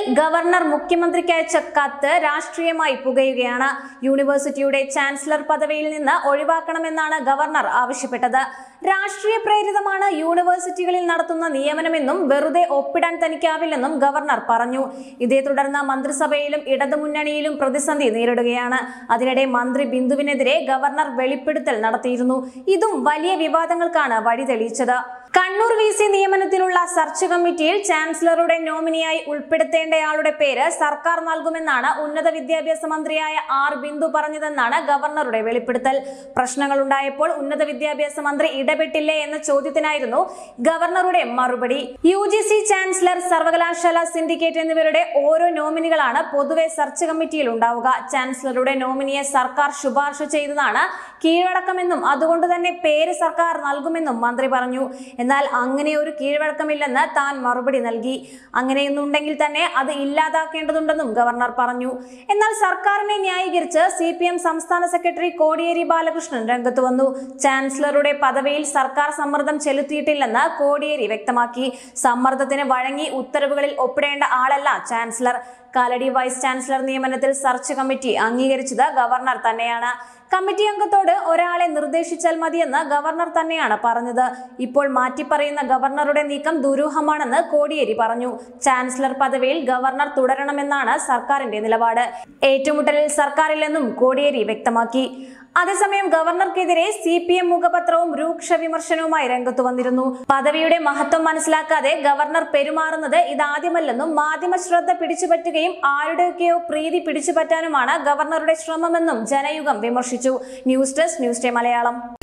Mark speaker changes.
Speaker 1: governor മുഖ്യമന്ത്രിക്ക് അയച്ച കത്ത് രാഷ്ട്രീയമായി പുകയുകയാണ് യൂണിവേഴ്സിറ്റിയുടെ ചാൻസലർ പദവിയിൽ നിന്ന് ഒഴിവാക്കണമെന്നാണ് ഗവർണർ ആവശ്യപ്പെട്ടത് രാഷ്ട്രീയ പ്രേരിതമാണ് യൂണിവേഴ്സിറ്റികളിൽ നടത്തുന്ന നിയമനമെന്നും വെറുതെ ഒപ്പിടാൻ തനിക്കാവില്ലെന്നും ഗവർണർ പറഞ്ഞു ഇതേ തുടർന്ന് മന്ത്രിസഭയിലും ഇടതുമുന്നണിയിലും പ്രതിസന്ധി നേരിടുകയാണ് അതിനിടെ മന്ത്രി ബിന്ദുവിനെതിരെ ഗവർണർ വെളിപ്പെടുത്തൽ നടത്തിയിരുന്നു ഇതും വലിയ വിവാദങ്ങൾക്കാണ് വഴി തെളിയിച്ചത് കണ്ണൂർ വി സി നിയമനത്തിലുള്ള സെർച്ച് കമ്മിറ്റിയിൽ ചാൻസലറുടെ നോമിനിയായി ഉൾപ്പെടുത്തേണ്ടയാളുടെ പേര് സർക്കാർ നൽകുമെന്നാണ് ഉന്നത വിദ്യാഭ്യാസ മന്ത്രിയായ ആർ ബിന്ദു പറഞ്ഞതെന്നാണ് ഗവർണറുടെ വെളിപ്പെടുത്തൽ പ്രശ്നങ്ങൾ ഉണ്ടായപ്പോൾ ഉന്നത വിദ്യാഭ്യാസ മന്ത്രി ഇടപെട്ടില്ലേ എന്ന ചോദ്യത്തിനായിരുന്നു ഗവർണറുടെ മറുപടി യു ജി സി ചാൻസലർ സർവകലാശാല സിൻഡിക്കേറ്റ് എന്നിവരുടെ ഓരോ നോമിനികളാണ് പൊതുവെ സെർച്ച് കമ്മിറ്റിയിൽ ഉണ്ടാവുക ചാൻസലറുടെ നോമിനിയെ സർക്കാർ ശുപാർശ ചെയ്തതാണ് കീഴടക്കമെന്നും അതുകൊണ്ട് തന്നെ പേര് സർക്കാർ നൽകുമെന്നും മന്ത്രി പറഞ്ഞു എന്നാൽ അങ്ങനെ ഒരു കീഴ്വഴക്കമില്ലെന്ന് താൻ മറുപടി നൽകി അങ്ങനെയൊന്നുണ്ടെങ്കിൽ തന്നെ അത് ഇല്ലാതാക്കേണ്ടതുണ്ടെന്നും ഗവർണർ പറഞ്ഞു എന്നാൽ സർക്കാരിനെ ന്യായീകരിച്ച് സി പി എം സംസ്ഥാന സെക്രട്ടറി കോടിയേരി ബാലകൃഷ്ണൻ രംഗത്ത് വന്നു ചാൻസലറുടെ പദവിയിൽ സർക്കാർ സമ്മർദ്ദം ചെലുത്തിയിട്ടില്ലെന്ന് കോടിയേരി വ്യക്തമാക്കി സമ്മർദ്ദത്തിന് വഴങ്ങി ഉത്തരവുകളിൽ ഒപ്പിടേണ്ട ആളല്ല ചാൻസലർ കാലടി വൈസ് ചാൻസലർ നിയമനത്തിൽ സെർച്ച് കമ്മിറ്റി അംഗീകരിച്ചത് ഗവർണർ തന്നെയാണ് കമ്മിറ്റി അംഗത്തോട് ഒരാളെ നിർദ്ദേശിച്ചാൽ മതിയെന്ന് ഗവർണർ തന്നെയാണ് പറഞ്ഞത് ഇപ്പോൾ മാറ്റിപ്പറയുന്ന ഗവർണറുടെ നീക്കം ദുരൂഹമാണെന്ന് കോടിയേരി പറഞ്ഞു ചാൻസലർ പദവിയിൽ ഗവർണർ തുടരണമെന്നാണ് സർക്കാരിന്റെ നിലപാട് ഏറ്റുമുട്ടലിൽ സർക്കാരില്ലെന്നും കോടിയേരി വ്യക്തമാക്കി അതേസമയം ഗവർണർക്കെതിരെ സി പി എം മുഖപത്രവും രൂക്ഷ വിമർശനവുമായി രംഗത്തു വന്നിരുന്നു പദവിയുടെ മഹത്വം മനസ്സിലാക്കാതെ ഗവർണർ പെരുമാറുന്നത് ഇതാദ്യമല്ലെന്നും മാധ്യമ ശ്രദ്ധ പിടിച്ചുപറ്റുകയും ആരുടെയൊക്കെയോ പ്രീതി പിടിച്ചുപറ്റാനുമാണ് ഗവർണറുടെ ശ്രമമെന്നും ജനയുഗം വിമർശിച്ചു news desk news day Malayalam